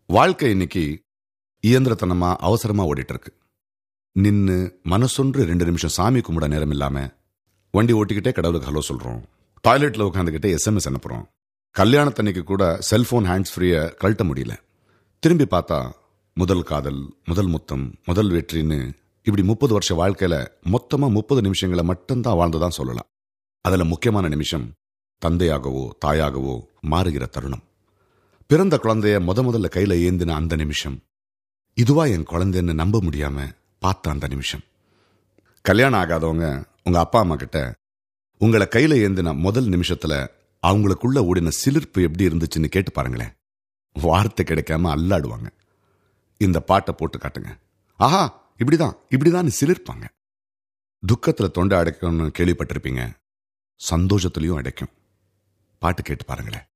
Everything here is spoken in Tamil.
வாழ்க்கை இன்னைக்கு இயந்திரத்தனமா அவசரமா ஓடிட்டு இருக்கு நின்னு மனசொன்று ரெண்டு நிமிஷம் சாமி கும்பிட நேரம் இல்லாம வண்டி ஓட்டிக்கிட்டே கடவுளுக்கு ஹலோ சொல்றோம் டாய்லெட்ல உட்காந்துக்கிட்டே எஸ்எம்எஸ் அனுப்புறோம் கல்யாணத்தன்னைக்கு கூட செல்போன் ஹேண்ட்ஸ் ஃப்ரீய கழட்ட முடியல திரும்பி பார்த்தா முதல் காதல் முதல் முத்தம் முதல் வெற்றின்னு இப்படி முப்பது வருஷ வாழ்க்கையில மொத்தமா முப்பது நிமிஷங்களை மட்டும்தான் வாழ்ந்துதான் சொல்லலாம் அதுல முக்கியமான நிமிஷம் தந்தையாகவோ தாயாகவோ மாறுகிற தருணம் பிறந்த குழந்தைய முத முதல்ல கையில ஏந்தின அந்த நிமிஷம் இதுவா என் குழந்தைன்னு நம்ப முடியாம பார்த்த அந்த நிமிஷம் கல்யாணம் ஆகாதவங்க உங்க அப்பா அம்மா கிட்ட உங்களை கையில ஏந்தின முதல் நிமிஷத்துல அவங்களுக்குள்ள ஓடின சிலிர்ப்பு எப்படி இருந்துச்சுன்னு கேட்டு பாருங்களேன் வார்த்தை கிடைக்காம அல்லாடுவாங்க இந்த பாட்டை போட்டு காட்டுங்க ஆஹா இப்படிதான் இப்படிதான் சிலிர்ப்பாங்க துக்கத்துல தொண்டை அடைக்கும்னு கேள்விப்பட்டிருப்பீங்க சந்தோஷத்துலயும் அடைக்கும் பாட்டு கேட்டு பாருங்களேன்